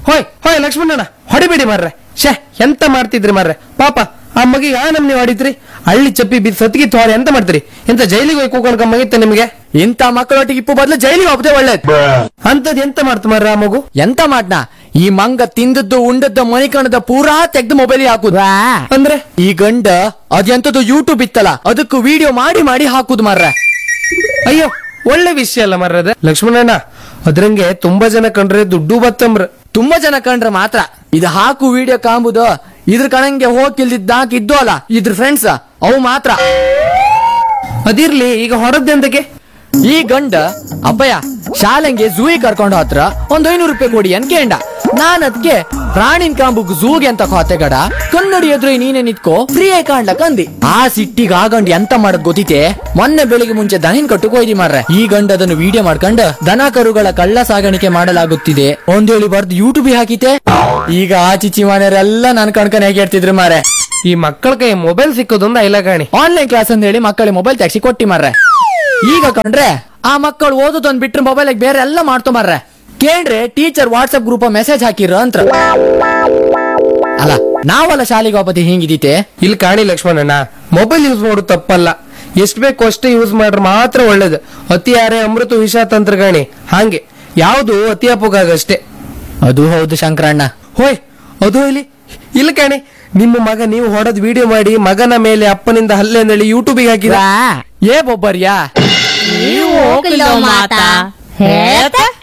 ಹೋಯ್ ಹೋಯ್ ಲಕ್ಷ್ಮಣಣ್ಣ ಹೊಡಿಬೇಡಿ ಮಾರ್ರೆ ಶೇ ಎಂತ ಮಾಡ್ತಿದ್ರಿ ಮಾರ್ರೆ ಪಾಪ ಆ ಮಗಿಗೆ ಆ ನಮ್ನಿ ಹೊಡಿದ್ರಿ ಹಳ್ಳಿ ಚಪ್ಪಿ ಬಿದ್ದು ಸತ್ಗಿ ತೋರಿ ಎಂತ ಮಾಡ್ತೀರಿ ಎಂತ ಜೈಲಿಗೆ ಹೋಗಿ ಕೂಕೊಂಡು ಮಗಿತ್ತ ನಿಮ್ಗೆ ಇಂಥ ಮಕ್ಕಳೊಟ್ಟಿಗೆ ಇಪ್ಪು ಬದಲು ಜೈಲಿಗೆ ಹೋಗದೆ ಒಳ್ಳೇದು ಅಂತದ್ ಎಂತ ಮಾಡ್ತು ಮಾರ್ರೆ ಆ ಮಗು ಎಂತ ಮಾಡ್ನ ಈ ಮಂಗ ತಿಂದದ್ದು ಉಂಡದ್ದು ಮಣಿಕಣದ ಪೂರಾ ತೆಗ್ದು ಮೊಬೈಲ್ ಹಾಕುದು ಅಂದ್ರೆ ಈ ಗಂಡ ಅದೆಂತದ್ದು ಯೂಟ್ಯೂಬ್ ಇತ್ತಲ್ಲ ಅದಕ್ಕೂ ವಿಡಿಯೋ ಮಾಡಿ ಮಾಡಿ ಹಾಕುದು ಮಾರ್ರೆ ಅಯ್ಯೋ ಒಳ್ಳೆ ವಿಷಯ ಅಲ್ಲ ಮಾರ್ರೆ ಅದು ಲಕ್ಷ್ಮಣಣ್ಣ ಅದ್ರಂಗೆ ತುಂಬಾ ಜನ ಕಂಡ್ರೆ ದುಡ್ಡು ಬತ್ತಂಬ್ರ ತುಂಬಾ ಜನ ಕಂಡ್ರೆ ಮಾತ್ರ ಇದು ಹಾಕು ವಿಡಿಯೋ ಕಾಂಬುದು ಇದ್ರ ಕಣಂಗೆ ಹೋಗಿಲ್ದಿದ್ದ ಇದ್ದು ಅಲ್ಲ ಇದ್ರ ಫ್ರೆಂಡ್ಸ್ ಅವು ಮಾತ್ರ ಅದಿರ್ಲಿ ಈಗ ಹೊರದ್ದೆಂದಕ್ಕೆ ಈ ಗಂಡ ಅಪ್ಪಯ್ಯ ಶಾಲೆಂಗೆ ಝೂಗೆ ಕರ್ಕೊಂಡು ಹತ್ರ ಒಂದ್ ಐನೂರು ರೂಪಾಯಿ ಕೊಡಿ ಅಂತ ಕೇಂಡ ನಾನ್ ಅದ್ಕೆ ಪ್ರಾಣಿನ್ ಕಾಂಬುಗ್ ಝೂಗೆ ಅಂತ ಕೋತೆ ಗಡ ಕನ್ನಡಿ ಎದುರು ನೀನೆ ನಿತ್ಕೋ ಫ್ರೀ ಆಗಿ ಕಾಣ್ಲಕ್ ಅಂದಿ ಆ ಸಿಟ್ಟಿಗೆ ಆ ಗಂಡ ಎಂತ ಮಾಡದ್ ಗೊತ್ತಿತೆ ಮೊನ್ನೆ ಬೆಳಿಗ್ಗೆ ಮುಂಚೆ ದನಿನ್ ಕಟ್ಟುಕ್ ಹೋಯ್ದಿ ಮಾರ್ರೆ ಈ ಗಂಡ ಅದನ್ನು ವಿಡಿಯೋ ಮಾಡ್ಕೊಂಡು ದನ ಕರುಗಳ ಕಳ್ಳ ಸಾಗಾಣಿಕೆ ಮಾಡಲಾಗುತ್ತಿದೆ ಒಂದ್ ಹೇಳಿ ಬರ್ದು ಯೂಟ್ಯೂಬ್ ಹಾಕಿತೆ ಈಗ ಆ ಚಿಚಿ ಮನೆಯವರೆಲ್ಲ ನನ್ ಕಣ್ಕನ್ ಹೇಗೆ ಹೇಳ್ತಿದ್ರು ಮಾರೆ ಈ ಮಕ್ಕಳ ಕೈ ಮೊಬೈಲ್ ಸಿಕ್ಕೋದೊಂದು ಐಲಗಾಣಿ ಆನ್ಲೈನ್ ಕ್ಲಾಸ್ ಅಂತ ಹೇಳಿ ಮಕ್ಕಳಿಗೆ ಮೊಬೈಲ್ ತೆಗ್ಸಿ ಕೊಟ್ಟಿ ಮಾರ್ರೆ ಈಗ ಕಂಡ್ರೆ ಆ ಮಕ್ಕಳು ಓದೋದೊಂದ್ ಬಿಟ್ರೆ ಮೊಬೈಲ್ ಬೇರೆ ಎಲ್ಲ ಮಾಡ್ಕೊಂಬರ್ರೆ ಕೇಳ್ರೆ ಟೀಚರ್ ವಾಟ್ಸ್ಆಪ್ ಗ್ರೂಪ್ ಮೆಸೇಜ್ ಹಾಕಿರ ಅಂತ ಅಲ್ಲ ನಾವಲ್ಲ ಶಾಲೆಗೆ ಹೋಗತಿ ಹಿಂಗಿದೀತೆ ಇಲ್ಲಿ ಕಾಣಿ ಲಕ್ಷ್ಮಣಣ್ಣ ಮೊಬೈಲ್ ಯೂಸ್ ಮಾಡೋದು ತಪ್ಪಲ್ಲ ಎಷ್ಟ್ ಬೇಕು ಅಷ್ಟೇ ಯೂಸ್ ಮಾಡ್ರೆ ಮಾತ್ರ ಒಳ್ಳೇದು ಅತಿ ಯಾರೇ ಅಮೃತ ವಿಷ ತಂತ್ರಗಾಣಿ ಹಾಗೆ ಯಾವುದು ಅತಿ ಅಪೋಗಾಗಷ್ಟೇ ಅದು ಹೌದು ಶಂಕರಣ್ಣ ಹೋಯ್ ಅದು ಇಲ್ಲಿ ಇಲ್ಲ ಕಾಣಿ ನಿಮ್ಮ ಮಗ ನೀವು ಹೊಡೆದ್ ವಿಡಿಯೋ ಮಾಡಿ ಮಗನ ಮೇಲೆ ಅಪ್ಪನಿಂದ ಹಲ್ಲೆ ಅಂದೇಳಿ ಯೂಟ್ಯೂಬಿಗೆ ಹಾಕಿದ ಏ ಬೊಬ್ಬರ್ಯಾ ನೀವು ಹೋಗಿಲ್ಲ ಮಾತಾ ಹೇಳ್ತಾ